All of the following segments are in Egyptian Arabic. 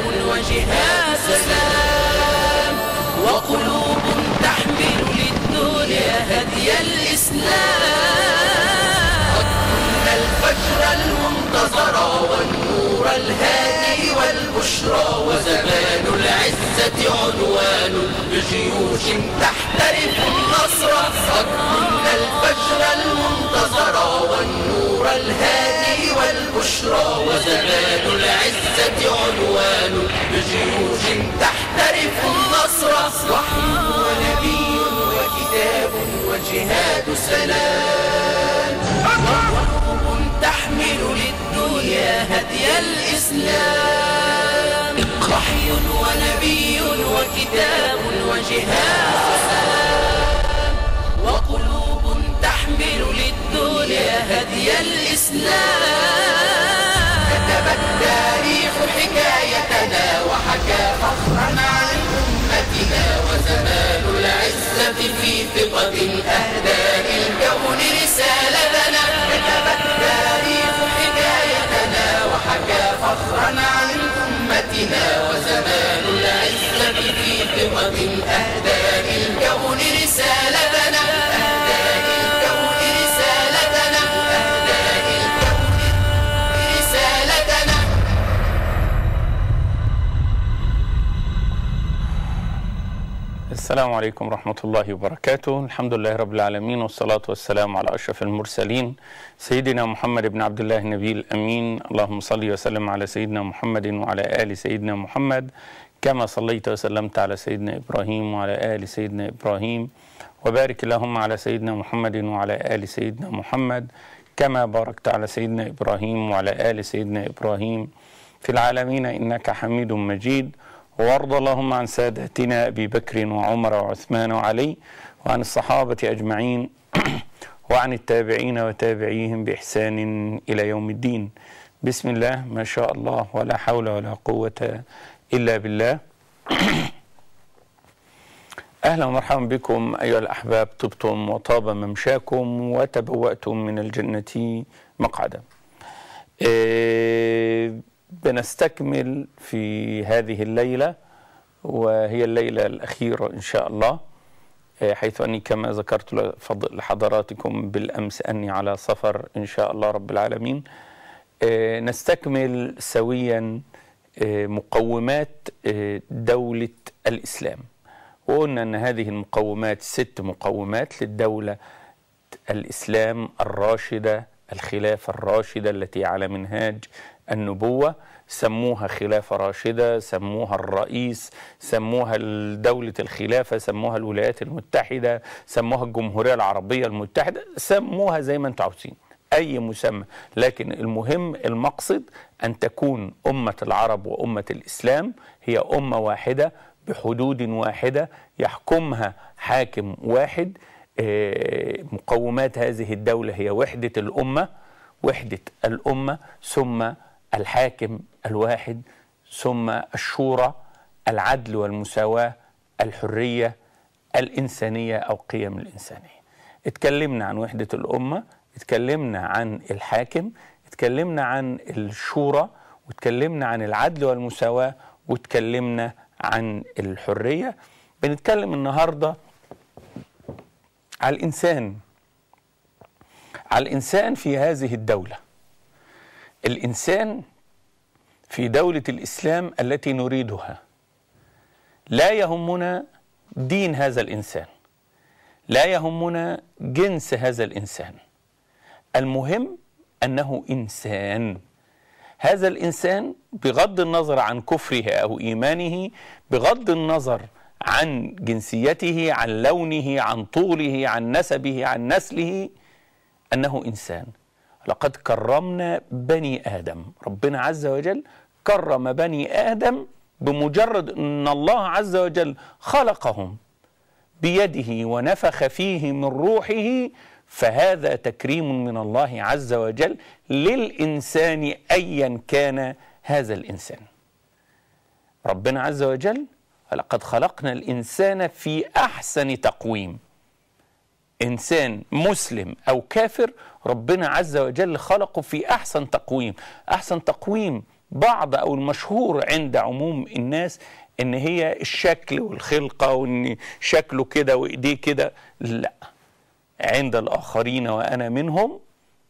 وجهاد سلام وقلوب تحمل للدنيا هدي الإسلام قد كنا الفجر المنتظر والنور الهادي والبشرى وزمان العزة عنوان بجيوش تحترف النصر قد كنا الفجر المنتظر والنور الهادي والبشرى وزمان العزة عنوان بجيوش تحترف النصر وحي ونبي وكتاب وجهاد سلام وقلوب تحمل للدنيا هدي الإسلام وحي ونبي وكتاب وجهاد سلام وقلوب تحمل للدنيا هدي الإسلام كتب التاريخ حكايتنا وحكى فخرا عن أمتنا وزمان العزة في ثقة أهدى للكون رسالتنا كتب التاريخ حكايتنا وحكى فخرا عن أمتنا وزمان العزة في ثقة أهدى للكون رسالتنا أهدى للكون رسالتنا أهدى للكون رسالتنا السلام عليكم ورحمة الله وبركاته الحمد لله رب العالمين والصلاة والسلام على أشرف المرسلين سيدنا محمد بن عبد الله النبي الأمين اللهم صل وسلم على سيدنا محمد وعلى آل سيدنا محمد كما صليت وسلمت على سيدنا إبراهيم وعلى آل سيدنا إبراهيم وبارك اللهم على سيدنا محمد وعلى آل سيدنا محمد كما باركت على سيدنا إبراهيم وعلى آل سيدنا إبراهيم في العالمين إنك حميد مجيد وارض اللهم عن ساداتنا ابي بكر وعمر وعثمان وعلي وعن الصحابه اجمعين وعن التابعين وتابعيهم باحسان الى يوم الدين بسم الله ما شاء الله ولا حول ولا قوه الا بالله اهلا ومرحبا بكم ايها الاحباب طبتم وطاب ممشاكم وتبواتم من الجنه مقعدا إيه بنستكمل في هذه الليلة وهي الليلة الأخيرة إن شاء الله حيث أني كما ذكرت لحضراتكم بالأمس أني على سفر إن شاء الله رب العالمين نستكمل سويا مقومات دولة الإسلام وقلنا أن هذه المقومات ست مقومات للدولة الإسلام الراشدة الخلافة الراشدة التي على منهاج النبوة سموها خلافة راشدة سموها الرئيس سموها دولة الخلافة سموها الولايات المتحدة سموها الجمهورية العربية المتحدة سموها زي ما انتم عاوزين أي مسمى لكن المهم المقصد أن تكون أمة العرب وأمة الإسلام هي أمة واحدة بحدود واحدة يحكمها حاكم واحد مقومات هذه الدولة هي وحدة الأمة وحدة الأمة ثم الحاكم الواحد ثم الشورى العدل والمساواة الحرية الإنسانية أو قيم الإنسانية اتكلمنا عن وحدة الأمة اتكلمنا عن الحاكم اتكلمنا عن الشورى واتكلمنا عن العدل والمساواة واتكلمنا عن الحرية بنتكلم النهاردة على الإنسان على الإنسان في هذه الدولة الإنسان في دولة الإسلام التي نريدها لا يهمنا دين هذا الإنسان لا يهمنا جنس هذا الإنسان المهم أنه إنسان هذا الإنسان بغض النظر عن كفره أو إيمانه بغض النظر عن جنسيته عن لونه عن طوله عن نسبه عن نسله انه انسان لقد كرمنا بني ادم ربنا عز وجل كرم بني ادم بمجرد ان الله عز وجل خلقهم بيده ونفخ فيه من روحه فهذا تكريم من الله عز وجل للانسان ايا كان هذا الانسان ربنا عز وجل لقد خلقنا الانسان في احسن تقويم انسان مسلم او كافر ربنا عز وجل خلقه في احسن تقويم احسن تقويم بعض او المشهور عند عموم الناس ان هي الشكل والخلقه وان شكله كده وايديه كده لا عند الاخرين وانا منهم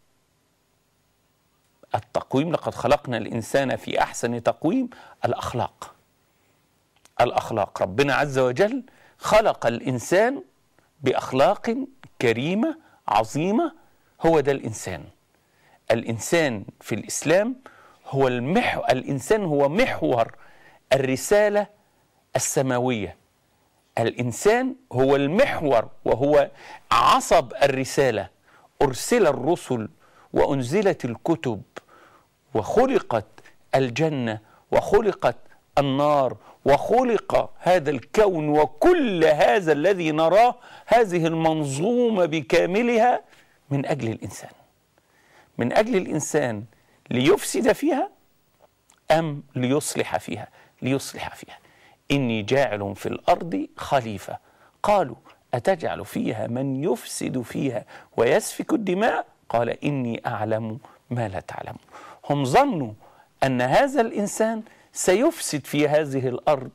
التقويم لقد خلقنا الانسان في احسن تقويم الاخلاق الاخلاق ربنا عز وجل خلق الانسان باخلاق كريمه عظيمه هو ده الانسان الانسان في الاسلام هو المحو الانسان هو محور الرساله السماويه الانسان هو المحور وهو عصب الرساله ارسل الرسل وانزلت الكتب وخلقت الجنه وخلقت النار وخلق هذا الكون وكل هذا الذي نراه هذه المنظومه بكاملها من اجل الانسان من اجل الانسان ليفسد فيها ام ليصلح فيها ليصلح فيها اني جاعل في الارض خليفه قالوا اتجعل فيها من يفسد فيها ويسفك الدماء قال اني اعلم ما لا تعلم هم ظنوا ان هذا الانسان سيفسد في هذه الارض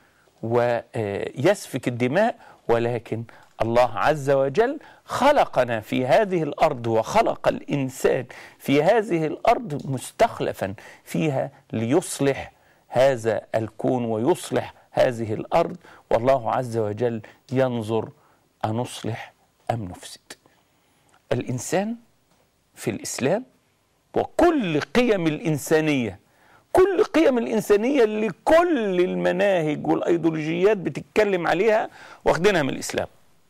ويسفك الدماء ولكن الله عز وجل خلقنا في هذه الارض وخلق الانسان في هذه الارض مستخلفا فيها ليصلح هذا الكون ويصلح هذه الارض والله عز وجل ينظر انصلح ام نفسد الانسان في الاسلام وكل قيم الانسانيه كل قيم الانسانيه اللي كل المناهج والايديولوجيات بتتكلم عليها واخدينها من الاسلام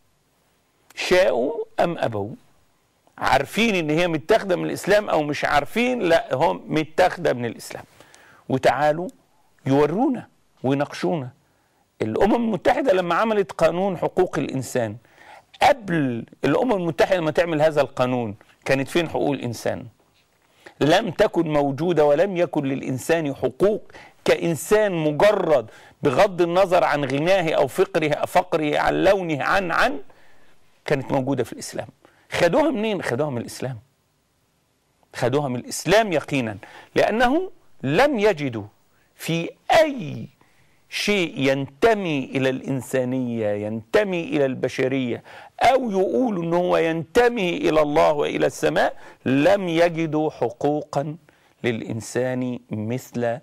شاءوا ام ابوا عارفين ان هي متاخده من الاسلام او مش عارفين لا هم متاخده من الاسلام وتعالوا يورونا ويناقشونا الامم المتحده لما عملت قانون حقوق الانسان قبل الامم المتحده لما تعمل هذا القانون كانت فين حقوق الانسان لم تكن موجوده ولم يكن للانسان حقوق كانسان مجرد بغض النظر عن غناه او فقره فقره عن لونه عن عن كانت موجوده في الاسلام خدوها منين خدوها من الاسلام خدوها من الاسلام يقينا لانه لم يجدوا في اي شيء ينتمي الى الانسانيه ينتمي الى البشريه او يقولوا ان هو ينتمي الى الله والى السماء لم يجدوا حقوقا للانسان مثل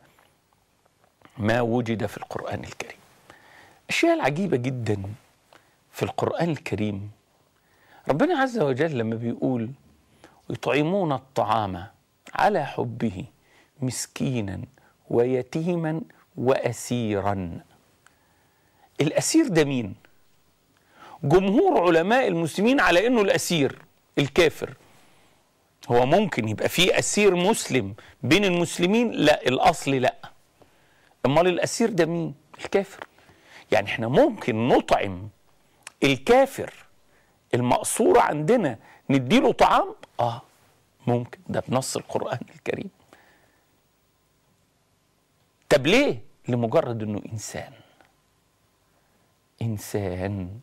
ما وجد في القران الكريم الاشياء العجيبه جدا في القران الكريم ربنا عز وجل لما بيقول يطعمون الطعام على حبه مسكينا ويتيما واسيرا الاسير ده مين جمهور علماء المسلمين على انه الاسير الكافر هو ممكن يبقى في اسير مسلم بين المسلمين لا الاصل لا امال الاسير ده مين الكافر يعني احنا ممكن نطعم الكافر المقصور عندنا نديله طعام اه ممكن ده بنص القران الكريم طب ليه لمجرد انه انسان انسان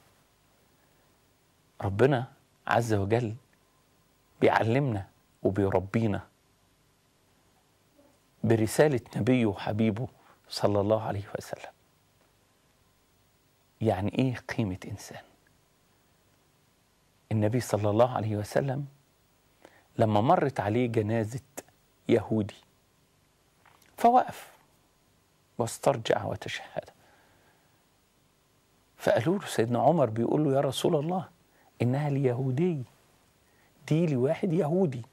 ربنا عز وجل بيعلمنا وبيربينا برسالة نبيه وحبيبه صلى الله عليه وسلم يعني ايه قيمة انسان النبي صلى الله عليه وسلم لما مرت عليه جنازة يهودي فوقف واسترجع وتشهد فقالوا له سيدنا عمر بيقول له يا رسول الله انها اليهودي دي لواحد يهودي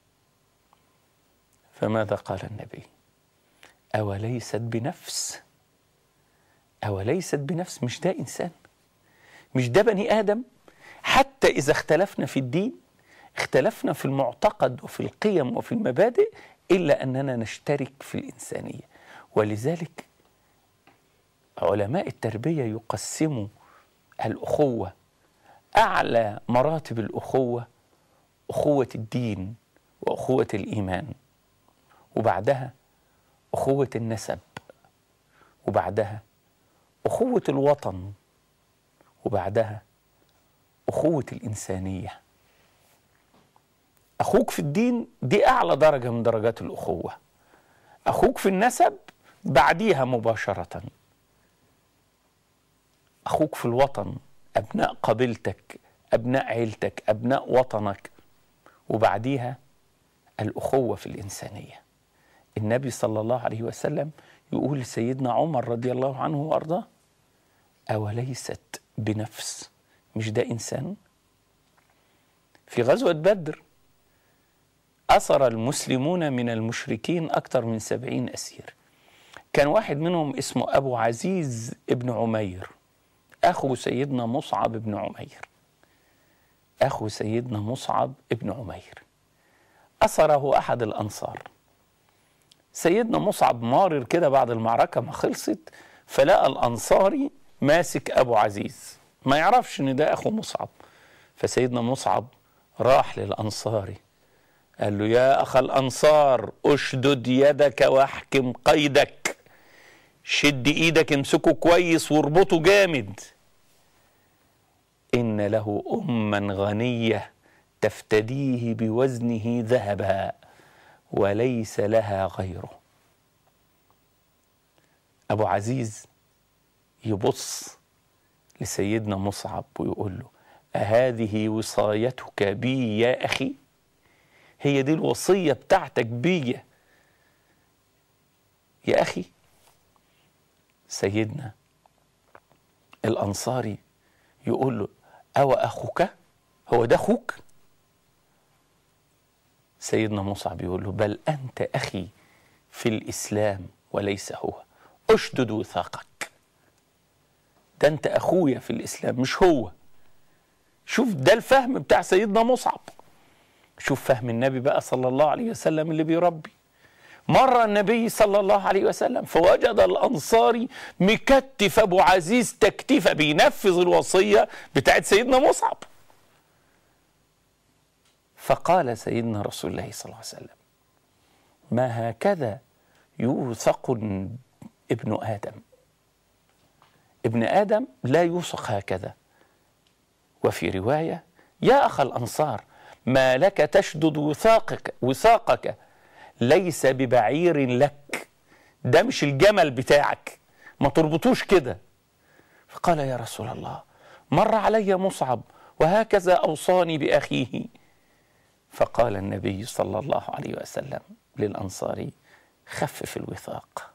فماذا قال النبي اوليست بنفس اوليست بنفس مش ده انسان مش ده بني ادم حتى اذا اختلفنا في الدين اختلفنا في المعتقد وفي القيم وفي المبادئ الا اننا نشترك في الانسانيه ولذلك علماء التربيه يقسموا الاخوه اعلى مراتب الاخوه اخوه الدين واخوه الايمان وبعدها اخوه النسب وبعدها اخوه الوطن وبعدها اخوه الانسانيه اخوك في الدين دي اعلى درجه من درجات الاخوه أخوك في النسب بعديها مباشرة أخوك في الوطن أبناء قبيلتك أبناء عيلتك أبناء وطنك وبعديها الأخوة في الإنسانية النبي صلى الله عليه وسلم يقول لسيدنا عمر رضي الله عنه وأرضاه أوليست بنفس مش ده إنسان في غزوة بدر أسر المسلمون من المشركين أكثر من سبعين أسير كان واحد منهم اسمه أبو عزيز ابن عمير أخو سيدنا مصعب بن عمير أخو سيدنا مصعب ابن عمير أسره أحد الأنصار سيدنا مصعب مارر كده بعد المعركة ما خلصت فلقى الأنصاري ماسك أبو عزيز ما يعرفش إن ده أخو مصعب فسيدنا مصعب راح للأنصاري قال له يا أخ الأنصار أشدد يدك واحكم قيدك شد إيدك امسكه كويس واربطه جامد إن له أما غنية تفتديه بوزنه ذهبا وليس لها غيره أبو عزيز يبص لسيدنا مصعب ويقول له أهذه وصايتك بي يا أخي هي دي الوصية بتاعتك بيا يا أخي سيدنا الأنصاري يقول له أو أخوك هو ده أخوك سيدنا مصعب يقول له بل أنت أخي في الإسلام وليس هو أشدد وثاقك ده أنت أخويا في الإسلام مش هو شوف ده الفهم بتاع سيدنا مصعب شوف فهم النبي بقى صلى الله عليه وسلم اللي بيربي مر النبي صلى الله عليه وسلم فوجد الأنصاري مكتف أبو عزيز تكتيفة بينفذ الوصية بتاعت سيدنا مصعب فقال سيدنا رسول الله صلى الله عليه وسلم ما هكذا يوثق ابن آدم ابن آدم لا يوثق هكذا وفي رواية يا أخ الأنصار ما لك تشدد وثاقك وثاقك ليس ببعير لك ده مش الجمل بتاعك ما تربطوش كده فقال يا رسول الله مر علي مصعب وهكذا أوصاني بأخيه فقال النبي صلى الله عليه وسلم للأنصاري خفف الوثاق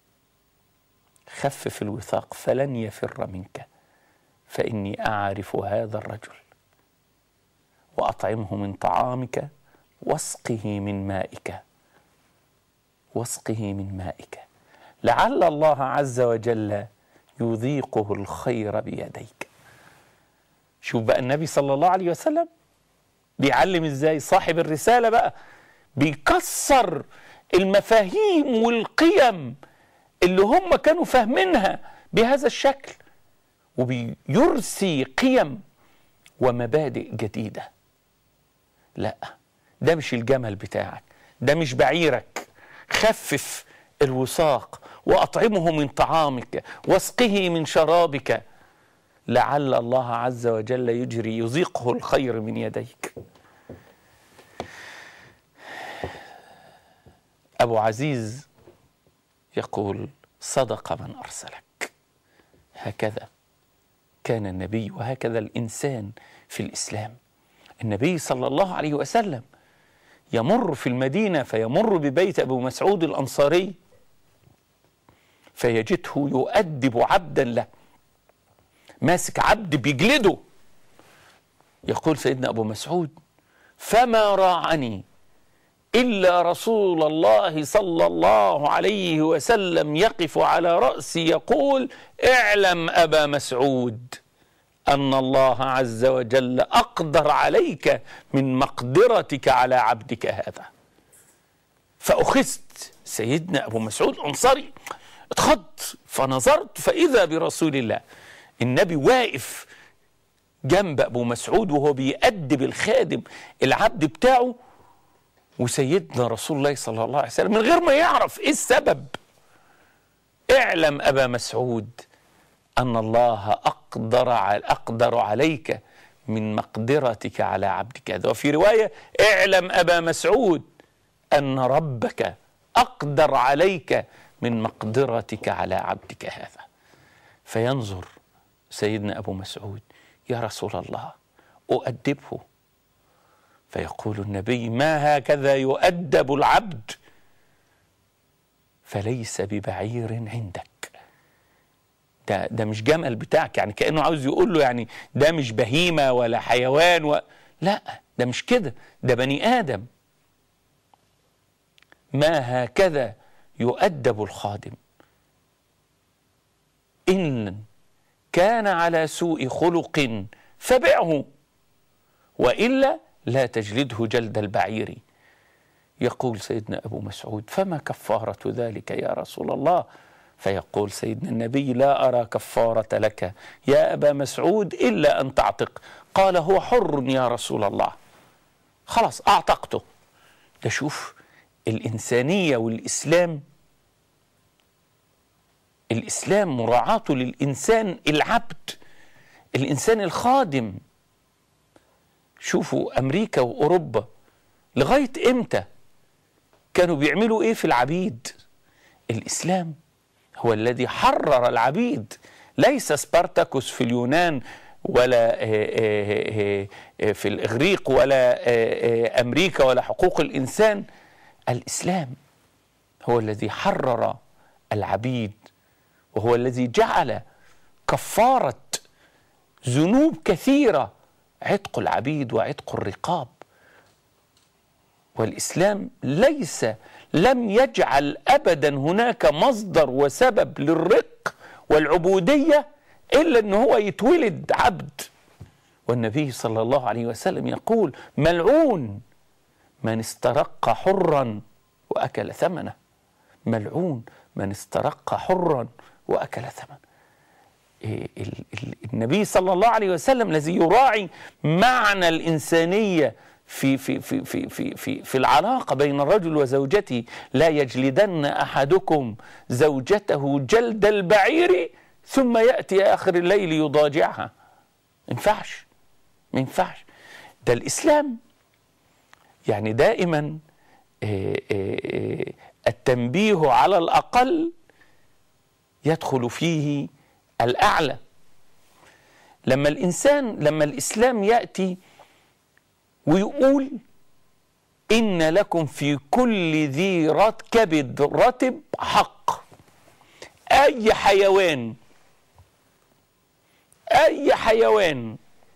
خفف الوثاق فلن يفر منك فإني أعرف هذا الرجل وأطعمه من طعامك واسقه من مائك واسقه من مائك لعل الله عز وجل يذيقه الخير بيديك شوف بقى النبي صلى الله عليه وسلم بيعلم ازاي صاحب الرسالة بقى بيكسر المفاهيم والقيم اللي هم كانوا فاهمينها بهذا الشكل وبيرسي قيم ومبادئ جديدة لا ده مش الجمل بتاعك ده مش بعيرك خفف الوثاق وأطعمه من طعامك واسقه من شرابك لعل الله عز وجل يجري يذيقه الخير من يديك أبو عزيز يقول صدق من أرسلك هكذا كان النبي وهكذا الإنسان في الإسلام النبي صلى الله عليه وسلم يمر في المدينة فيمر ببيت أبو مسعود الأنصاري فيجده يؤدب عبدا له ماسك عبد بيجلده يقول سيدنا أبو مسعود فما راعني إلا رسول الله صلى الله عليه وسلم يقف على رأسي يقول اعلم أبا مسعود أن الله عز وجل أقدر عليك من مقدرتك على عبدك هذا فأخذت سيدنا أبو مسعود الأنصاري اتخض فنظرت فإذا برسول الله النبي واقف جنب أبو مسعود وهو بيأدب الخادم العبد بتاعه وسيدنا رسول الله صلى الله عليه وسلم من غير ما يعرف ايه السبب اعلم ابا مسعود ان الله اقدر اقدر عليك من مقدرتك على عبدك هذا وفي روايه اعلم ابا مسعود ان ربك أقدر عليك من مقدرتك على عبدك هذا فينظر سيدنا أبو مسعود يا رسول الله أؤدبه فيقول النبي ما هكذا يؤدب العبد فليس ببعير عندك ده ده مش جمل بتاعك يعني كانه عاوز يقول له يعني ده مش بهيمه ولا حيوان و... لا ده مش كده ده بني ادم ما هكذا يؤدب الخادم ان كان على سوء خلق فبعه والا لا تجلده جلد البعير يقول سيدنا ابو مسعود فما كفاره ذلك يا رسول الله فيقول سيدنا النبي لا ارى كفاره لك يا ابا مسعود الا ان تعتق قال هو حر يا رسول الله خلاص اعتقته ده شوف الانسانيه والاسلام الاسلام مراعاته للانسان العبد الانسان الخادم شوفوا امريكا واوروبا لغايه امتى كانوا بيعملوا ايه في العبيد الاسلام هو الذي حرر العبيد ليس سبارتاكوس في اليونان ولا في الاغريق ولا امريكا ولا حقوق الانسان الاسلام هو الذي حرر العبيد وهو الذي جعل كفاره ذنوب كثيره عتق العبيد وعتق الرقاب والاسلام ليس لم يجعل ابدا هناك مصدر وسبب للرق والعبوديه الا ان هو يتولد عبد والنبي صلى الله عليه وسلم يقول ملعون من استرق حرا واكل ثمنه ملعون من استرق حرا واكل ثمنه النبي صلى الله عليه وسلم الذي يراعي معنى الانسانيه في في في في في في, في العلاقه بين الرجل وزوجته لا يجلدن احدكم زوجته جلد البعير ثم ياتي اخر الليل يضاجعها ما ينفعش ما ينفعش ده الاسلام يعني دائما التنبيه على الاقل يدخل فيه الاعلى لما الانسان لما الاسلام ياتي ويقول ان لكم في كل ذي رت كبد رتب حق اي حيوان اي حيوان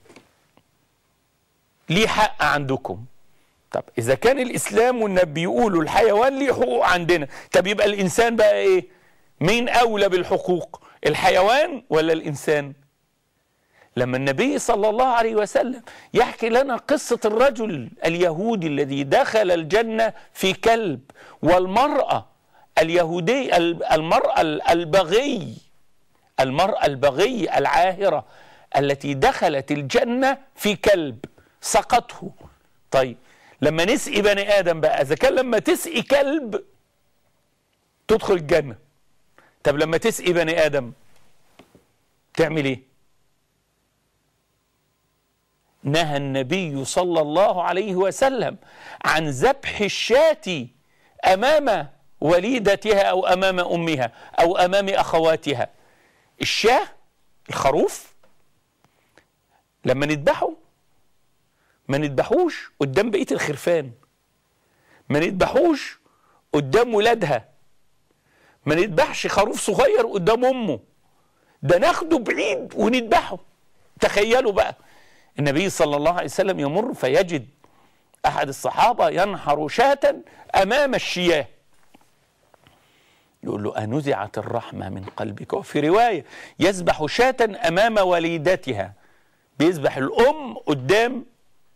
ليه حق عندكم طب اذا كان الاسلام والنبي يقولوا الحيوان ليه حقوق عندنا طب يبقى الانسان بقى ايه مين اولى بالحقوق الحيوان ولا الانسان لما النبي صلى الله عليه وسلم يحكي لنا قصه الرجل اليهودي الذي دخل الجنه في كلب والمراه اليهودي المراه البغي المراه البغي العاهره التي دخلت الجنه في كلب سقطه طيب لما نسقي بني ادم بقى اذا كان لما تسقي كلب تدخل الجنه طب لما تسقي بني ادم تعمل ايه نهى النبي صلى الله عليه وسلم عن ذبح الشاة امام وليدتها او امام امها او امام اخواتها الشاه الخروف لما نذبحه ما نذبحوش قدام بقيه الخرفان ما نذبحوش قدام ولادها ما نذبحش خروف صغير قدام امه ده ناخده بعيد ونذبحه تخيلوا بقى النبي صلى الله عليه وسلم يمر فيجد احد الصحابه ينحر شاة امام الشياه يقول له أنزعت الرحمة من قلبك وفي رواية يذبح شاة أمام وليدتها بيذبح الأم قدام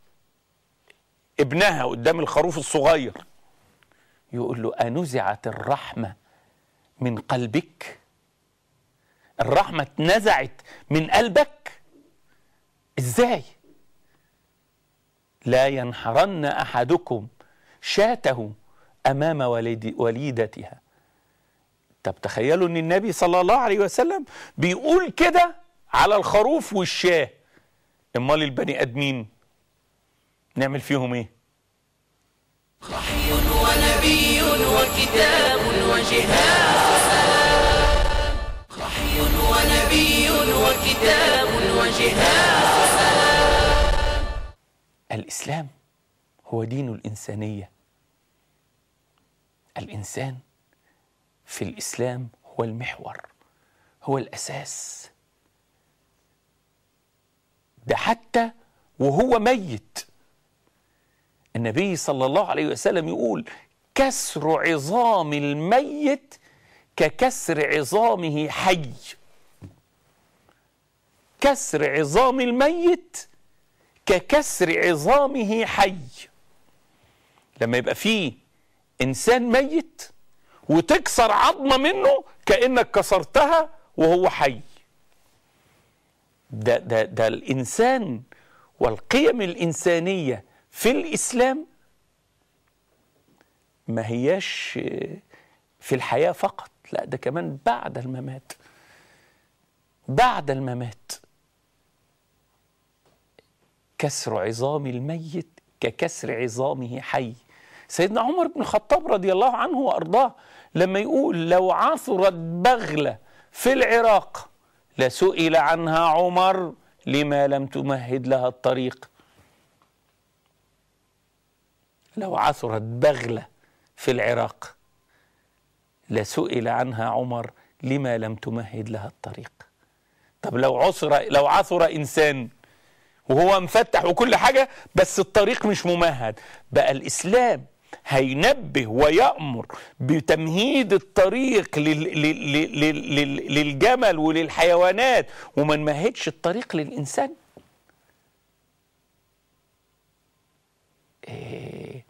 ابنها قدام الخروف الصغير يقول له أنزعت الرحمة من قلبك الرحمة اتنزعت من قلبك ازاي لا ينحرن أحدكم شاته أمام وليد وليدتها طب تخيلوا ان النبي صلى الله عليه وسلم بيقول كده على الخروف والشاه امال البني ادمين نعمل فيهم ايه وحي ونبي وكتاب وجهاد سلام وحي ونبي وكتاب وجهاد سلام الإسلام هو دين الإنسانية الإنسان في الإسلام هو المحور هو الأساس ده حتى وهو ميت النبي صلى الله عليه وسلم يقول كسر عظام الميت ككسر عظامه حي كسر عظام الميت ككسر عظامه حي لما يبقى فيه انسان ميت وتكسر عظمه منه كانك كسرتها وهو حي ده ده ده الانسان والقيم الانسانيه في الاسلام ما هياش في الحياه فقط لا ده كمان بعد الممات بعد الممات كسر عظام الميت ككسر عظامه حي سيدنا عمر بن الخطاب رضي الله عنه وارضاه لما يقول لو عثرت بغله في العراق لسئل عنها عمر لما لم تمهد لها الطريق لو عثرت بغله في العراق لسئل عنها عمر لما لم تمهد لها الطريق طب لو عثر لو عثر انسان وهو مفتح وكل حاجه بس الطريق مش ممهد بقى الاسلام هينبه ويأمر بتمهيد الطريق لل... لل... لل... لل... للجمل وللحيوانات وما نمهدش الطريق للإنسان إيه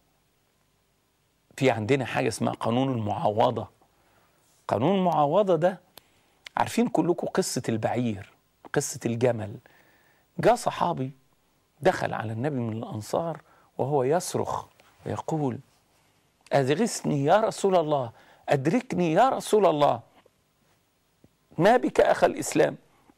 في عندنا حاجة اسمها قانون المعاوضة قانون المعاوضة ده عارفين كلكم قصة البعير قصة الجمل جاء صحابي دخل على النبي من الأنصار وهو يصرخ ويقول أدغسني يا رسول الله أدركني يا رسول الله ما بك أخ الإسلام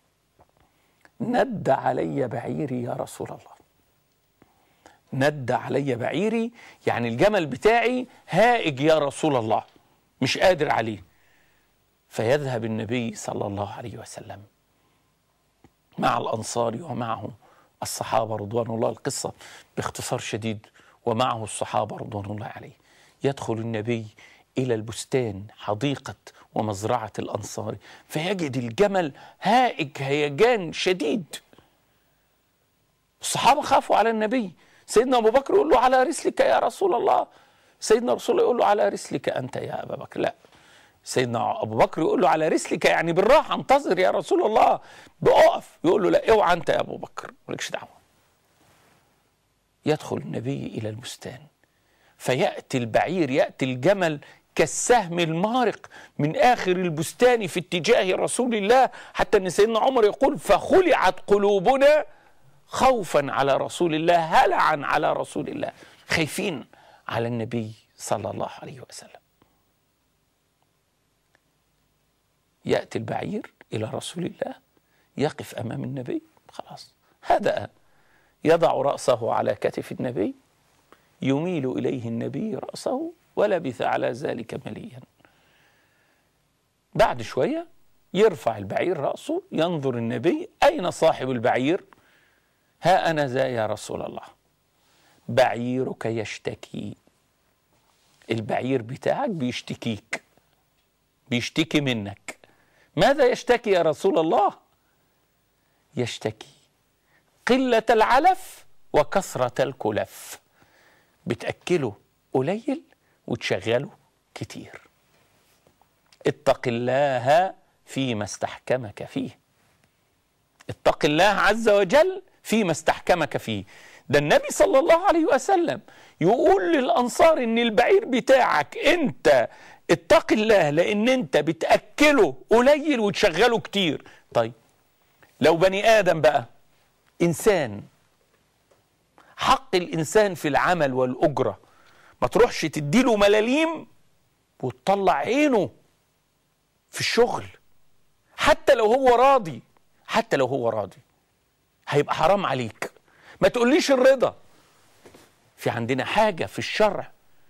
ند علي بعيري يا رسول الله ند علي بعيري يعني الجمل بتاعي هائج يا رسول الله مش قادر عليه فيذهب النبي صلى الله عليه وسلم مع الأنصار ومعه الصحابة رضوان الله القصة باختصار شديد ومعه الصحابة رضوان الله عليه يدخل النبي إلى البستان حديقة ومزرعة الأنصار فيجد الجمل هائج هيجان شديد الصحابة خافوا على النبي سيدنا أبو بكر يقول له على رسلك يا رسول الله سيدنا رسول الله يقول له على رسلك أنت يا أبا بكر لا سيدنا ابو بكر يقول له على رسلك يعني بالراحه انتظر يا رسول الله بقف يقول له لا اوعى انت يا ابو بكر مالكش دعوه يدخل النبي الى البستان فياتي البعير ياتي الجمل كالسهم المارق من اخر البستان في اتجاه رسول الله حتى ان سيدنا عمر يقول فخلعت قلوبنا خوفا على رسول الله هلعا على رسول الله خايفين على النبي صلى الله عليه وسلم ياتي البعير الى رسول الله يقف امام النبي خلاص هدأ يضع راسه على كتف النبي يميل اليه النبي راسه ولبث على ذلك مليا بعد شويه يرفع البعير راسه ينظر النبي اين صاحب البعير ها انا ذا يا رسول الله بعيرك يشتكي البعير بتاعك بيشتكيك بيشتكي منك ماذا يشتكي يا رسول الله يشتكي قلة العلف وكثرة الكلف بتأكله قليل وتشغله كتير اتق الله فيما استحكمك فيه اتق الله عز وجل فيما استحكمك فيه ده النبي صلى الله عليه وسلم يقول للأنصار إن البعير بتاعك أنت اتق الله لأن أنت بتأكله قليل وتشغله كتير طيب لو بني آدم بقى إنسان حق الإنسان في العمل والأجرة ما تروحش تديله ملاليم وتطلع عينه في الشغل حتى لو هو راضي حتى لو هو راضي هيبقى حرام عليك ما تقوليش الرضا في عندنا حاجة في الشرع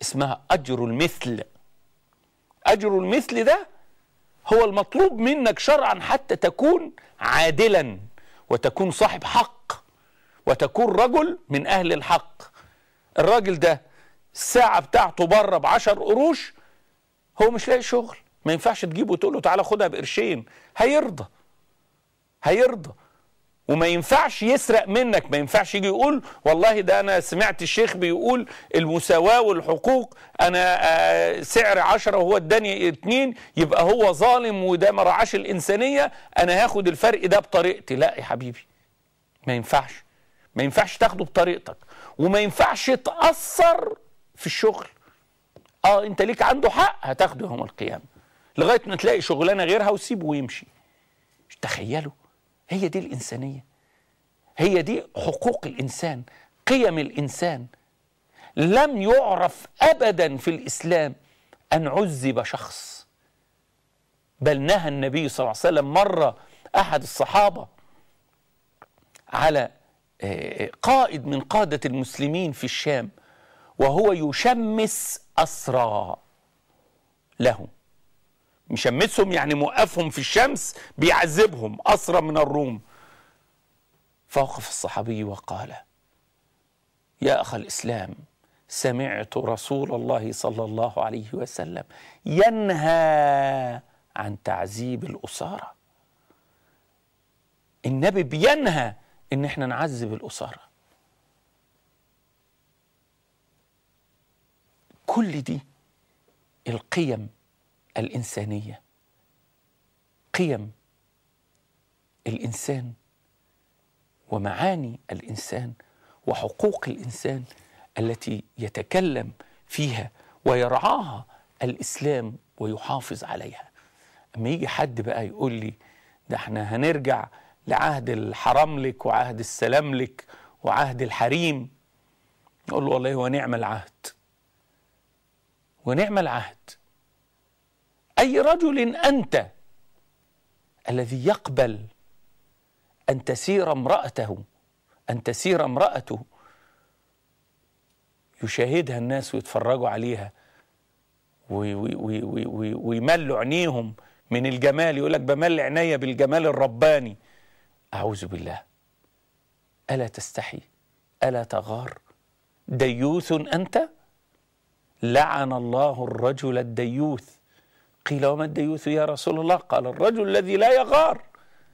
اسمها أجر المثل أجر المثل ده هو المطلوب منك شرعا حتى تكون عادلا وتكون صاحب حق وتكون رجل من أهل الحق الراجل ده الساعة بتاعته بره بعشر قروش هو مش لاقي شغل ما ينفعش تجيبه وتقول له تعالى خدها بقرشين هيرضى هيرضى وما ينفعش يسرق منك ما ينفعش يجي يقول والله ده انا سمعت الشيخ بيقول المساواة والحقوق انا آه، سعر عشرة وهو اداني اتنين يبقى هو ظالم وده ما رعاش الانسانية انا هاخد الفرق ده بطريقتي لا يا حبيبي ما ينفعش ما ينفعش تاخده بطريقتك وما ينفعش تأثر في الشغل اه انت ليك عنده حق هتاخده يوم القيامة لغاية ما تلاقي شغلانة غيرها وسيبه ويمشي تخيلوا هي دي الإنسانية هي دي حقوق الإنسان قيم الإنسان لم يعرف أبدا في الإسلام أن عذب شخص بل نهى النبي صلى الله عليه وسلم مرة أحد الصحابة على آه، قائد من قادة المسلمين في الشام وهو يشمس أسرى له مشمسهم يعني موقفهم في الشمس بيعذبهم أسرى من الروم فوقف الصحابي وقال يا أخ الإسلام سمعت رسول الله صلى الله عليه وسلم ينهى عن تعذيب الأسارة النبي بينهى ان احنا نعذب الأسارة كل دي القيم الإنسانية قيم الإنسان ومعاني الإنسان وحقوق الإنسان التي يتكلم فيها ويرعاها الإسلام ويحافظ عليها أما يجي حد بقى يقول لي ده احنا هنرجع لعهد الحرملك وعهد السلاملك وعهد الحريم نقول له والله ونعم العهد ونعم العهد أي رجل أنت الذي يقبل أن تسير امرأته أن تسير امرأته يشاهدها الناس ويتفرجوا عليها وي- وي- وي- وي- وي- ويملوا عينيهم من الجمال يقول لك بمل عينيا بالجمال الرباني أعوذ بالله ألا تستحي ألا تغار ديوث أنت لعن الله الرجل الديوث قيل وما الديوث يا رسول الله قال الرجل الذي لا يغار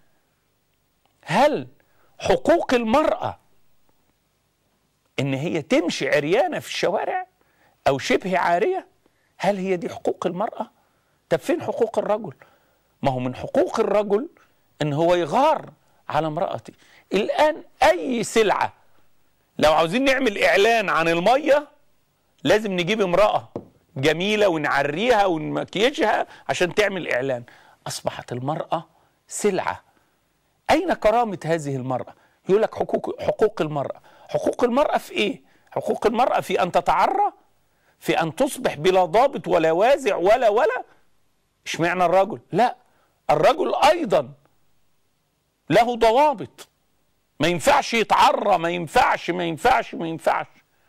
هل حقوق المرأة إن هي تمشي عريانة في الشوارع أو شبه عارية هل هي دي حقوق المرأة طب فين حقوق الرجل ما هو من حقوق الرجل إن هو يغار على امرأته الآن أي سلعة لو عاوزين نعمل إعلان عن المية لازم نجيب امرأة جميلة ونعريها ونمكيجها عشان تعمل إعلان أصبحت المرأة سلعة أين كرامة هذه المرأة يقول لك حقوق, حقوق المرأة حقوق المرأة في إيه حقوق المرأة في أن تتعرى في أن تصبح بلا ضابط ولا وازع ولا ولا اشمعنى الرجل لا الرجل أيضا له ضوابط ما ينفعش يتعرى ما ينفعش ما ينفعش ما ينفعش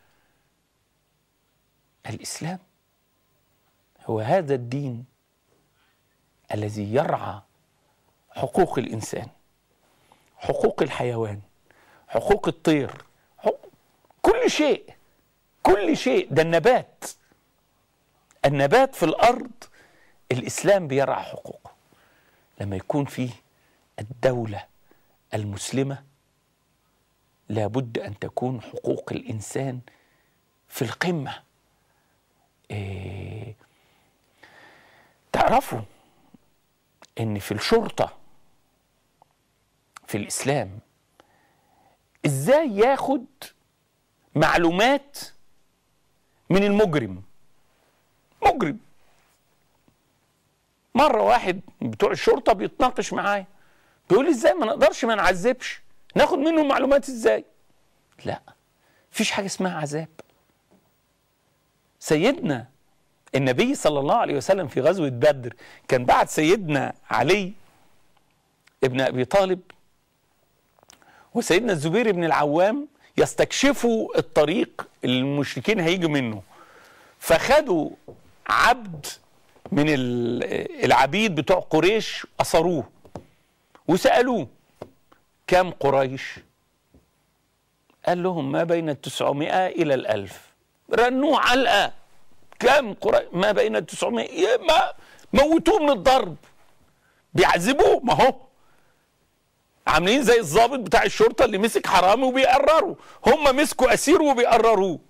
الإسلام هو هذا الدين الذي يرعى حقوق الإنسان حقوق الحيوان حقوق الطير حقوق كل شيء كل شيء ده النبات النبات في الأرض الإسلام بيرعى حقوقه لما يكون فيه الدولة المسلمة لابد أن تكون حقوق الإنسان في القمة إيه تعرفوا ان في الشرطه في الاسلام ازاي ياخد معلومات من المجرم مجرم مره واحد من بتوع الشرطه بيتناقش معايا بيقول لي ازاي ما نقدرش ما نعذبش ناخد منه معلومات ازاي لا مفيش حاجه اسمها عذاب سيدنا النبي صلى الله عليه وسلم في غزوة بدر كان بعد سيدنا علي ابن أبي طالب وسيدنا الزبير بن العوام يستكشفوا الطريق اللي المشركين هيجوا منه فخدوا عبد من ال- العبيد بتوع قريش أسروه وسألوه كم قريش قال لهم ما بين التسعمائة إلى الألف رنوه علقة كم قريش ما بين التسعمائة ما موتوه من الضرب بيعذبوه ما هو عاملين زي الضابط بتاع الشرطة اللي مسك حرامي وبيقرروا هم مسكوا أسير وبيقرروه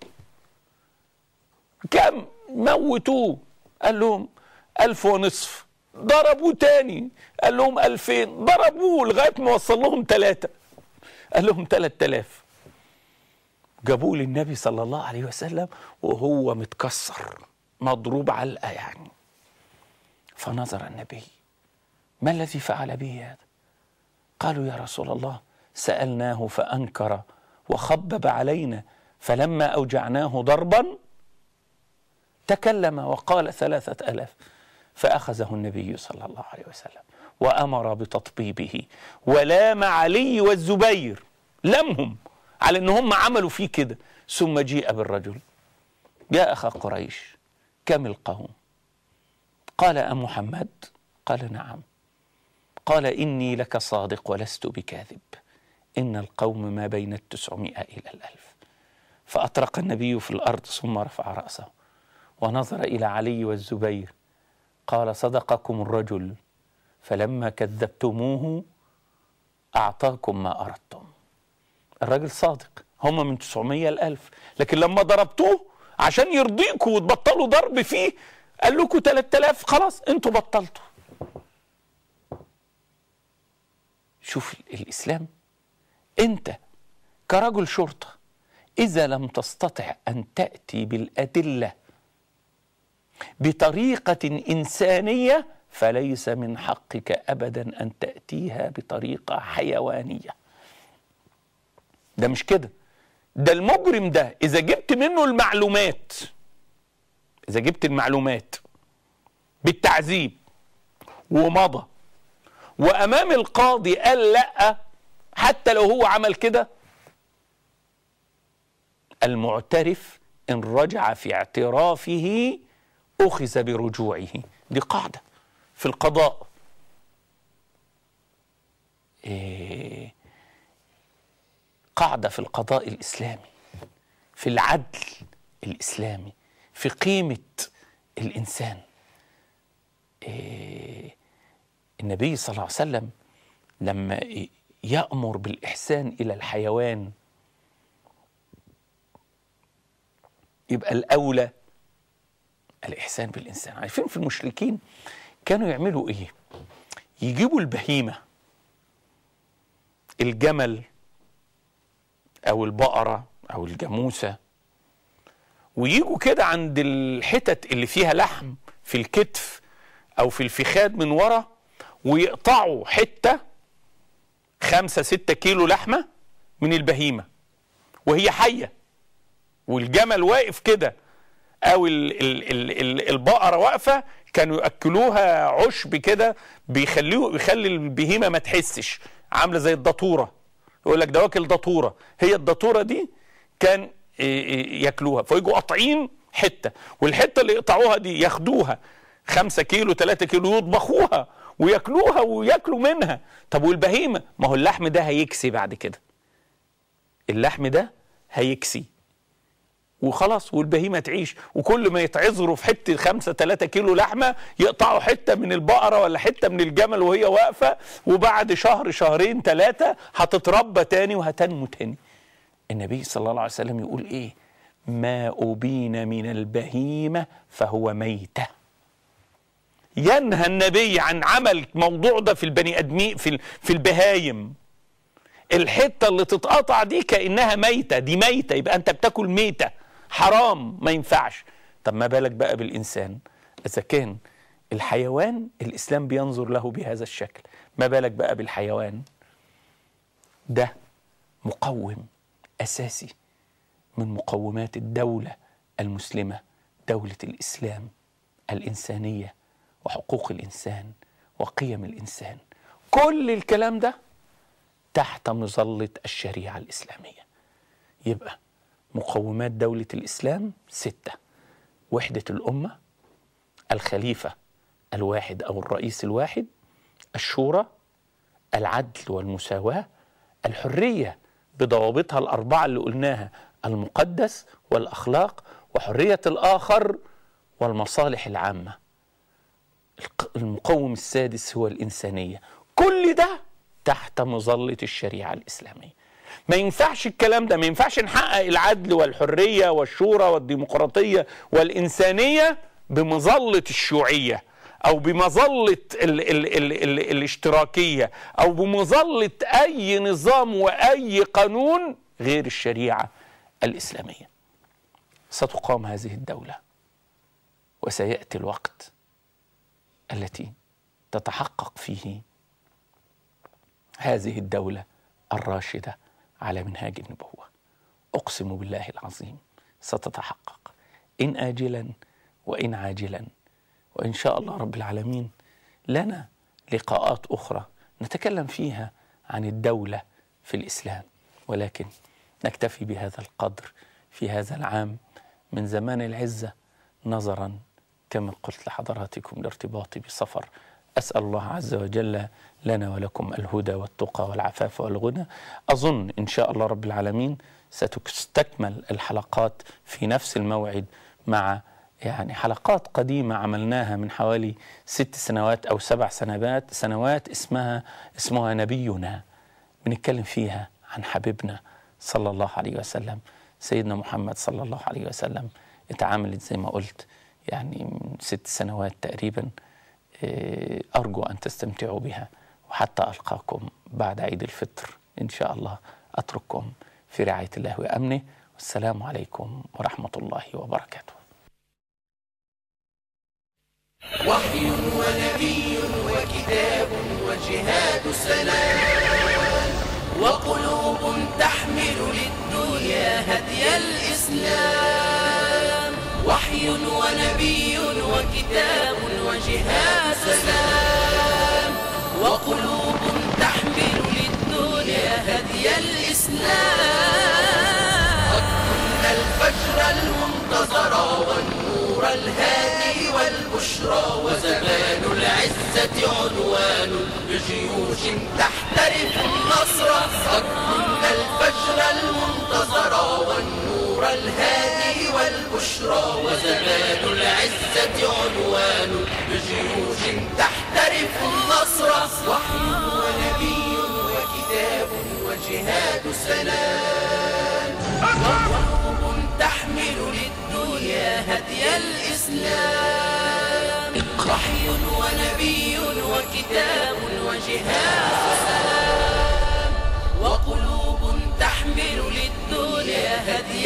كم موتوه قال لهم ألف ونصف ضربوه تاني قال لهم ألفين ضربوه لغاية ما وصل لهم ثلاثة قال لهم ثلاثة آلاف جابوه للنبي صلى الله عليه وسلم وهو متكسر مضروب علقة يعني فنظر النبي ما الذي فعل به هذا قالوا يا رسول الله سألناه فأنكر وخبب علينا فلما أوجعناه ضربا تكلم وقال ثلاثة ألاف فأخذه النبي صلى الله عليه وسلم وأمر بتطبيبه ولام علي والزبير لمهم على أن هم عملوا فيه كده ثم جيء بالرجل يا أخا قريش كم القوم قال أمحمد قال نعم قال إني لك صادق ولست بكاذب إن القوم ما بين التسعمائة إلى الألف فأطرق النبي في الأرض ثم رفع رأسه ونظر إلى علي والزبير قال صدقكم الرجل فلما كذبتموه أعطاكم ما أردتم الراجل صادق هم من 900 الألف لكن لما ضربتوه عشان يرضيكم وتبطلوا ضرب فيه قال لكم 3000 خلاص انتوا بطلتوا شوف الإسلام أنت كرجل شرطة إذا لم تستطع أن تأتي بالأدلة بطريقة إنسانية فليس من حقك أبدا أن تأتيها بطريقة حيوانية ده مش كده ده المجرم ده إذا جبت منه المعلومات إذا جبت المعلومات بالتعذيب ومضى وامام القاضي قال لا حتى لو هو عمل كده المعترف ان رجع في اعترافه اخذ برجوعه دي قاعده في القضاء إيه قاعده في القضاء الاسلامي في العدل الاسلامي في قيمه الانسان إيه النبي صلى الله عليه وسلم لما يأمر بالإحسان إلى الحيوان يبقى الأولى الإحسان بالإنسان عارفين في المشركين كانوا يعملوا إيه يجيبوا البهيمة الجمل أو البقرة أو الجاموسة ويجوا كده عند الحتت اللي فيها لحم في الكتف أو في الفخاد من ورا ويقطعوا حتة خمسة ستة كيلو لحمة من البهيمة وهي حية والجمل واقف كده أو ال ال ال ال البقرة واقفة كانوا يأكلوها عشب كده بيخليه يخلي البهيمة ما تحسش عاملة زي الدطورة يقول لك ده واكل دطورة هي الدطورة دي كان ياكلوها فيجوا قاطعين حتة والحتة اللي يقطعوها دي ياخدوها خمسة كيلو ثلاثة كيلو يطبخوها وياكلوها وياكلوا منها طب والبهيمة ما هو اللحم ده هيكسي بعد كده اللحم ده هيكسي وخلاص والبهيمة تعيش وكل ما يتعذروا في حتة خمسة ثلاثة كيلو لحمة يقطعوا حتة من البقرة ولا حتة من الجمل وهي واقفة وبعد شهر شهرين ثلاثة هتتربى تاني وهتنمو تاني النبي صلى الله عليه وسلم يقول ايه ما أبين من البهيمة فهو ميته ينهى النبي عن عمل موضوع ده في البني ادمين في في البهايم الحته اللي تتقطع دي كانها ميته دي ميته يبقى انت بتاكل ميته حرام ما ينفعش طب ما بالك بقى بالانسان اذا كان الحيوان الاسلام بينظر له بهذا الشكل ما بالك بقى بالحيوان ده مقوم اساسي من مقومات الدوله المسلمه دوله الاسلام الانسانيه وحقوق الانسان وقيم الانسان كل الكلام ده تحت مظله الشريعه الاسلاميه يبقى مقومات دوله الاسلام سته وحدة الأمة الخليفة الواحد أو الرئيس الواحد الشورى العدل والمساواة الحرية بضوابطها الأربعة اللي قلناها المقدس والأخلاق وحرية الآخر والمصالح العامة الق- المقوم السادس هو الإنسانية كل ده تحت مظلة الشريعة الإسلامية ما ينفعش الكلام ده ما ينفعش نحقق العدل والحرية والشورى والديمقراطية والإنسانية بمظلة الشيوعية أو بمظلة ال ال ال ال الاشتراكية أو بمظلة أي نظام وأي قانون غير الشريعة الإسلامية ستقام هذه الدولة وسيأتي الوقت التي تتحقق فيه هذه الدولة الراشدة على منهاج النبوة أقسم بالله العظيم ستتحقق إن آجلا وإن عاجلا وإن شاء الله رب العالمين لنا لقاءات أخرى نتكلم فيها عن الدولة في الإسلام ولكن نكتفي بهذا القدر في هذا العام من زمان العزة نظرا كما قلت لحضراتكم لارتباطي بسفر أسأل الله عز وجل لنا ولكم الهدى والتقى والعفاف والغنى أظن إن شاء الله رب العالمين ستستكمل الحلقات في نفس الموعد مع يعني حلقات قديمة عملناها من حوالي ست سنوات أو سبع سنوات سنوات اسمها اسمها نبينا بنتكلم فيها عن حبيبنا صلى الله عليه وسلم سيدنا محمد صلى الله عليه وسلم اتعاملت زي ما قلت يعني من ست سنوات تقريبا إيه، أرجو أن تستمتعوا بها وحتى ألقاكم بعد عيد الفطر إن شاء الله أترككم في رعاية الله وأمنه والسلام عليكم ورحمة الله وبركاته وحي ونبي وكتاب وجهاد سلام وقلوب تحمل للدنيا هدي الإسلام وحي ونبي وكتاب وجهاد سلام وقلوب تحمل للدنيا هدي الإسلام قد كنا الفجر المنتظر والنور الهادي والبشرى وزمان العزة عنوان بجيوش تحترف النصر قد كنا الفجر المنتظر والنور الهادي والبشرى وزمان العزة عنوان بجيوش تحترف النصر وحي ونبي وكتاب وجهاد سلام وقلوب تحمل للدنيا هدي الإسلام وحي ونبي وكتاب وجهاد سلام وقلوب تحمل للدنيا هدي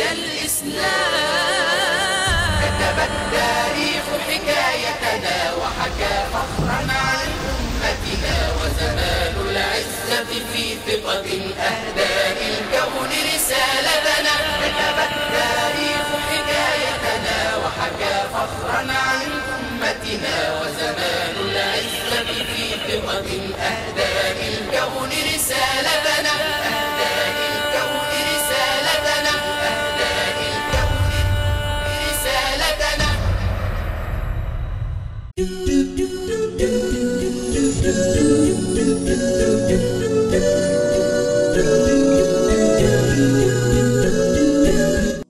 الإسلام كتب التاريخ حكايتنا وحكى فخرا عن أمتنا وزمان العزة في ثقة أهدى للكون رسالتنا كتب التاريخ حكايتنا وحكى فخرا عن أمتنا وزمان العزة في ثقة أهدى